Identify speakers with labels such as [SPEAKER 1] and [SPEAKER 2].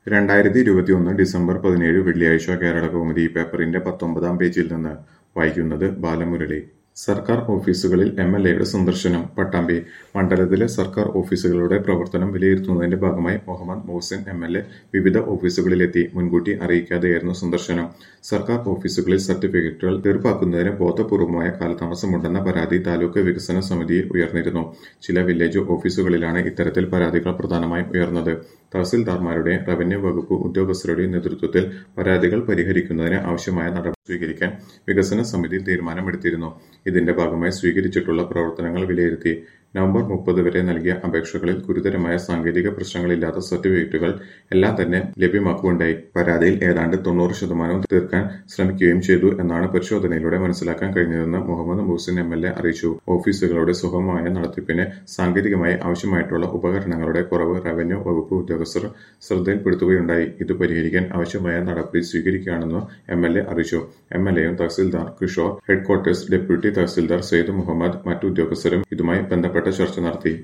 [SPEAKER 1] രണ്ടായിരത്തി ഇരുപത്തിയൊന്ന് ഡിസംബർ പതിനേഴ് വെള്ളിയാഴ്ച കേരളകൗമുദി പേപ്പറിന്റെ പത്തൊമ്പതാം പേജിൽ നിന്ന് വായിക്കുന്നത് ബാലമുരളി സർക്കാർ ഓഫീസുകളിൽ എം എൽ എയുടെ സന്ദർശനം പട്ടാമ്പി മണ്ഡലത്തിലെ സർക്കാർ ഓഫീസുകളുടെ പ്രവർത്തനം വിലയിരുത്തുന്നതിന്റെ ഭാഗമായി Muhammad Mohsin M L A വിവിധ ഓഫീസുകളിലെത്തി മുൻകൂട്ടി അറിയിക്കാതെയായിരുന്നു സന്ദർശനം സർക്കാർ ഓഫീസുകളിൽ സർട്ടിഫിക്കറ്റുകൾ തീർപ്പാക്കുന്നതിന് ബോധപൂർവമായ കാലതാമസമുണ്ടെന്ന പരാതി താലൂക്ക് വികസന സമിതിയിൽ ഉയർന്നിരുന്നു ചില വില്ലേജ് ഓഫീസുകളിലാണ് ഇത്തരത്തിൽ പരാതികൾ പ്രധാനമായും ഉയർന്നത് തഹസിൽദാർമാരുടെയും റവന്യൂ വകുപ്പ് ഉദ്യോഗസ്ഥരുടെയും നേതൃത്വത്തിൽ പരാതികൾ പരിഹരിക്കുന്നതിന് ആവശ്യമായ നടപടി സ്വീകരിക്കാൻ വികസന സമിതി തീരുമാനമെടുത്തിരുന്നു ഇതിന്റെ ഭാഗമായി സ്വീകരിച്ചിട്ടുള്ള പ്രവർത്തനങ്ങൾ വിലയിരുത്തി നവംബർ മുപ്പത് വരെ നൽകിയ അപേക്ഷകളിൽ ഗുരുതരമായ സാങ്കേതിക പ്രശ്നങ്ങളില്ലാത്ത സർട്ടിഫിക്കറ്റുകൾ എല്ലാം തന്നെ ലഭ്യമാക്കുകയുണ്ടായി പരാതിയിൽ ഏതാണ്ട് തൊണ്ണൂറ് ശതമാനവും തീർക്കാൻ ശ്രമിക്കുകയും ചെയ്തു എന്നാണ് പരിശോധനയിലൂടെ മനസ്സിലാക്കാൻ കഴിഞ്ഞതെന്ന് Muhammad Muhsin M L A അറിയിച്ചു ഓഫീസുകളുടെ സുഗമമായ നടത്തിപ്പിന് സാങ്കേതികമായി ആവശ്യമായിട്ടുള്ള ഉപകരണങ്ങളുടെ കുറവ് റവന്യൂ വകുപ്പ് ഉദ്യോഗസ്ഥർ ശ്രദ്ധയിൽപ്പെടുത്തുകയുണ്ടായി ഇത് പരിഹരിക്കാൻ ആവശ്യമായ നടപടി സ്വീകരിക്കുകയാണെന്ന് എം എൽ എ അറിയിച്ചു എം എൽ എയും തഹസിൽദാർ കിഷോർ ഹെഡ്ക്വാർട്ടേഴ്സ് ഡെപ്യൂട്ടി തഹസിൽദാർ സെയ്ദ് മുഹമ്മദ് മറ്റു ഉദ്യോഗസ്ഥരും ഇതുമായി ബന്ധപ്പെട്ട ചർച്ച നടത്തി